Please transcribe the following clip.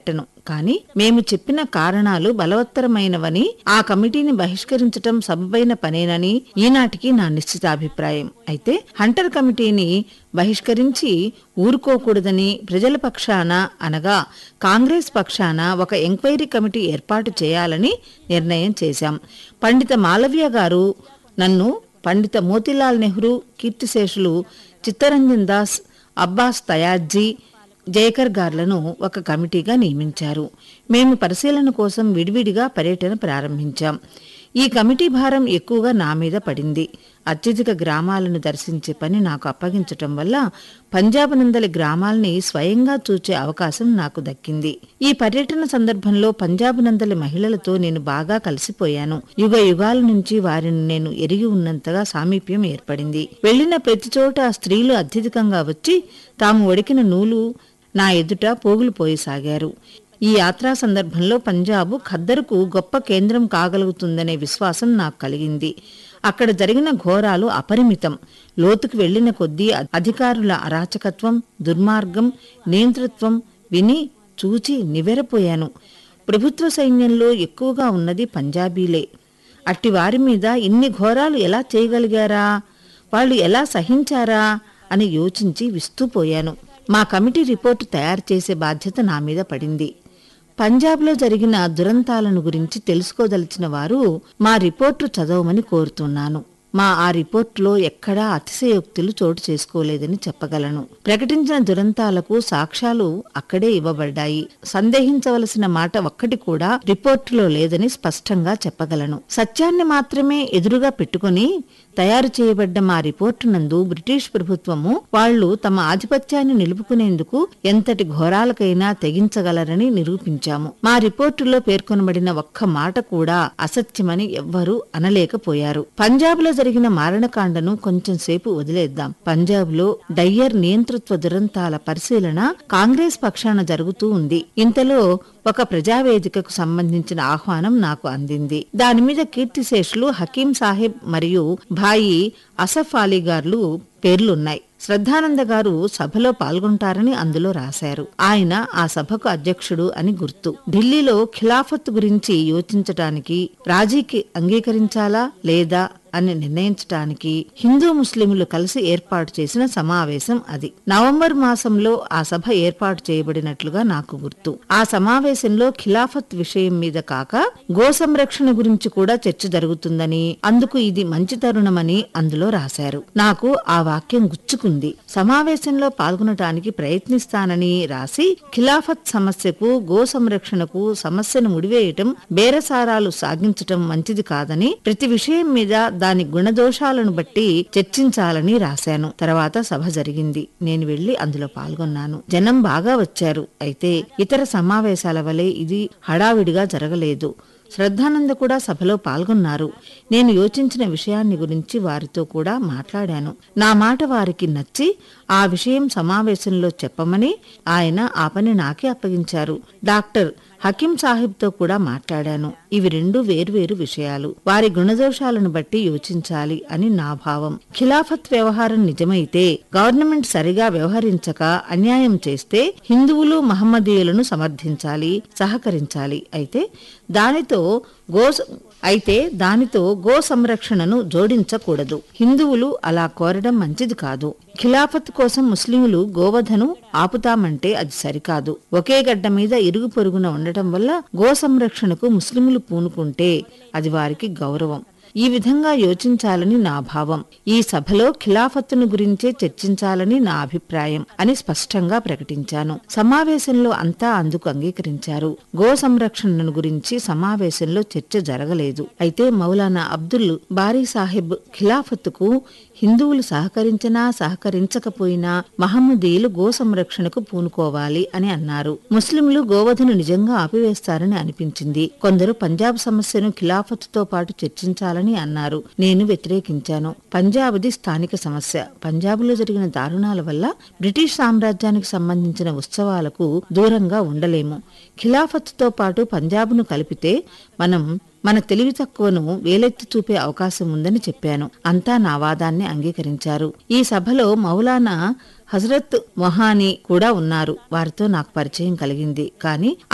పెట్టను కానీ మేము చెప్పిన కారణాలు బలవత్తరమైనవని ఆ కమిటీని బహిష్కరించటం సబబైన పనేనని ఈనాటికి నా నిశ్చితాభిప్రాయం అయితే హంటర్ కమిటీని బహిష్కరించి ఊరుకోకూడదని ప్రజల పక్షాన అనగా కాంగ్రెస్ పక్షాన ఒక ఎంక్వైరీ కమిటీ ఏర్పాటు చేయాలని నిర్ణయం చేశాం పండిత మాలవ్య గారు నన్ను పండిత మోతీలాల్ నెహ్రూ కీర్తిశేషులు చిత్తరంజన్ దాస్ అబ్బాస్ తయాజ్జీ జయకర్ గార్లను ఒక కమిటీగా నియమించారు మేము పరిశీలన కోసం విడివిడిగా పర్యటన ప్రారంభించాం ఈ కమిటీ భారం ఎక్కువగా నా మీద పడింది అత్యధిక గ్రామాలను దర్శించే పని నాకు అప్పగించటం వల్ల పంజాబ్ నందలి గ్రామాల్ని స్వయంగా చూచే అవకాశం నాకు దక్కింది ఈ పర్యటన సందర్భంలో పంజాబ్ నందలి మహిళలతో నేను బాగా కలిసిపోయాను యుగ యుగాల నుంచి వారిని నేను ఎరిగి ఉన్నంతగా సామీప్యం ఏర్పడింది వెళ్లిన ప్రతి చోట స్త్రీలు అత్యధికంగా వచ్చి తాము వడికిన నూలు నా ఎదుట పోగులు పోయసాగారు ఈ యాత్రా సందర్భంలో పంజాబు ఖద్దరుకు గొప్ప కేంద్రం కాగలుగుతుందనే విశ్వాసం నాకు కలిగింది అక్కడ జరిగిన ఘోరాలు అపరిమితం లోతుకు వెళ్లిన కొద్దీ అధికారుల అరాచకత్వం దుర్మార్గం నియంతృత్వం విని చూచి నివెరపోయాను ప్రభుత్వ సైన్యంలో ఎక్కువగా ఉన్నది పంజాబీలే అట్టి వారి మీద ఇన్ని ఘోరాలు ఎలా చేయగలిగారా వాళ్ళు ఎలా సహించారా అని యోచించి విస్తూపోయాను మా కమిటీ రిపోర్టు తయారు చేసే బాధ్యత నా మీద పడింది పంజాబ్లో జరిగిన దురంతాలను గురించి తెలుసుకోదలిచిన వారు మా రిపోర్టు చదవమని కోరుతున్నాను మా ఆ రిపోర్టులో ఎక్కడా అతిశయోక్తులు చోటు చేసుకోలేదని చెప్పగలను ప్రకటించిన దురంతాలకు సాక్ష్యాలు అక్కడే ఇవ్వబడ్డాయి సందేహించవలసిన మాట ఒక్కటి కూడా రిపోర్టులో లేదని స్పష్టంగా చెప్పగలను సత్యాన్ని మాత్రమే ఎదురుగా పెట్టుకుని తయారు చేయబడ్డ మా రిపోర్టు నందు బ్రిటిష్ ప్రభుత్వము వాళ్లు తమ ఆధిపత్యాన్ని నిలుపుకునేందుకు ఎంతటి ఘోరాలకైనా తెగించగలరని నిరూపించాము మా రిపోర్టులో పేర్కొనబడిన ఒక్క మాట కూడా అసత్యమని ఎవ్వరూ అనలేకపోయారు పంజాబ్ లో జరిగిన మారణకాండను కొంచెం సేపు వదిలేద్దాం పంజాబ్ లో డయ్యర్ నియంతృత్వ దురంతాల పరిశీలన కాంగ్రెస్ పక్షాన జరుగుతూ ఉంది ఇంతలో ఒక ప్రజావేదికకు సంబంధించిన ఆహ్వానం నాకు అందింది దాని మీద కీర్తిశేషులు హకీం సాహెబ్ మరియు భాయి అసఫ్ అలీ గార్లు పేర్లున్నాయి శ్రద్ధానంద గారు సభలో పాల్గొంటారని అందులో రాశారు ఆయన ఆ సభకు అధ్యక్షుడు అని గుర్తు ఢిల్లీలో ఖిలాఫత్ గురించి యోచించటానికి రాజీకి అంగీకరించాలా లేదా అని నిర్ణయించటానికి హిందూ ముస్లింలు కలిసి ఏర్పాటు చేసిన సమావేశం అది నవంబర్ మాసంలో ఆ సభ ఏర్పాటు చేయబడినట్లుగా నాకు గుర్తు ఆ సమావేశంలో ఖిలాఫత్ విషయం మీద కాక గో సంరక్షణ గురించి కూడా చర్చ జరుగుతుందని అందుకు ఇది మంచి తరుణమని అందులో రాశారు నాకు ఆ వాక్యం గుచ్చుకుంది సమావేశంలో పాల్గొనటానికి ప్రయత్నిస్తానని రాసి ఖిలాఫత్ సమస్యకు గో సంరక్షణకు సమస్యను ముడివేయటం బేరసారాలు సాగించటం మంచిది కాదని ప్రతి విషయం మీద దాని గుణదోషాలను బట్టి చర్చించాలని రాశాను తర్వాత సభ జరిగింది నేను వెళ్లి అందులో పాల్గొన్నాను జనం బాగా వచ్చారు అయితే ఇతర సమావేశాల వలె ఇది హడావిడిగా జరగలేదు శ్రద్ధానంద కూడా సభలో పాల్గొన్నారు నేను యోచించిన విషయాన్ని గురించి వారితో కూడా మాట్లాడాను నా మాట వారికి నచ్చి ఆ విషయం సమావేశంలో చెప్పమని ఆయన ఆ పని నాకే అప్పగించారు డాక్టర్ హకీం సాహిబ్తో కూడా మాట్లాడాను ఇవి రెండు వేర్వేరు విషయాలు వారి గుణదోషాలను బట్టి యోచించాలి అని నా భావం ఖిలాఫత్ వ్యవహారం నిజమైతే గవర్నమెంట్ సరిగా వ్యవహరించక అన్యాయం చేస్తే హిందువులు మహమ్మదీయులను సమర్థించాలి సహకరించాలి అయితే దానితో గో అయితే దానితో గో సంరక్షణను జోడించకూడదు హిందువులు అలా కోరడం మంచిది కాదు ఖిలాఫత్ కోసం ముస్లింలు గోవధను ఆపుతామంటే అది సరికాదు ఒకే గడ్డ మీద ఇరుగు పొరుగున ఉండటం వల్ల గో సంరక్షణకు ముస్లింలు పూనుకుంటే అది వారికి గౌరవం ఈ విధంగా యోచించాలని నా భావం ఈ సభలో ఖిలాఫత్తును గురించే చర్చించాలని నా అభిప్రాయం అని స్పష్టంగా ప్రకటించాను సమావేశంలో అంతా అందుకు అంగీకరించారు గో సంరక్షణను గురించి సమావేశంలో చర్చ జరగలేదు అయితే మౌలానా అబ్దుల్ బారీ సాహెబ్ ఖిలాఫత్తుకు హిందువులు సహకరించినా సహకరించకపోయినా మహమ్మదీయులు గో సంరక్షణకు పూనుకోవాలి అని అన్నారు ముస్లింలు గోవధను నిజంగా ఆపివేస్తారని అనిపించింది కొందరు పంజాబ్ సమస్యను ఖిలాఫత్తో పాటు చర్చించాలని అన్నారు నేను వ్యతిరేకించాను పంజాబ్ది స్థానిక సమస్య పంజాబ్లో జరిగిన దారుణాల వల్ల బ్రిటిష్ సామ్రాజ్యానికి సంబంధించిన ఉత్సవాలకు దూరంగా ఉండలేము ఖిలాఫత్తో పాటు పంజాబ్ను కలిపితే మనం మన తెలివి తక్కువను వేలెత్తి చూపే అవకాశం ఉందని చెప్పాను అంతా నా వాదాన్ని అంగీకరించారు ఈ సభలో మౌలానా హజరత్ మొహానీ కూడా ఉన్నారు వారితో నాకు పరిచయం కలిగింది కానీ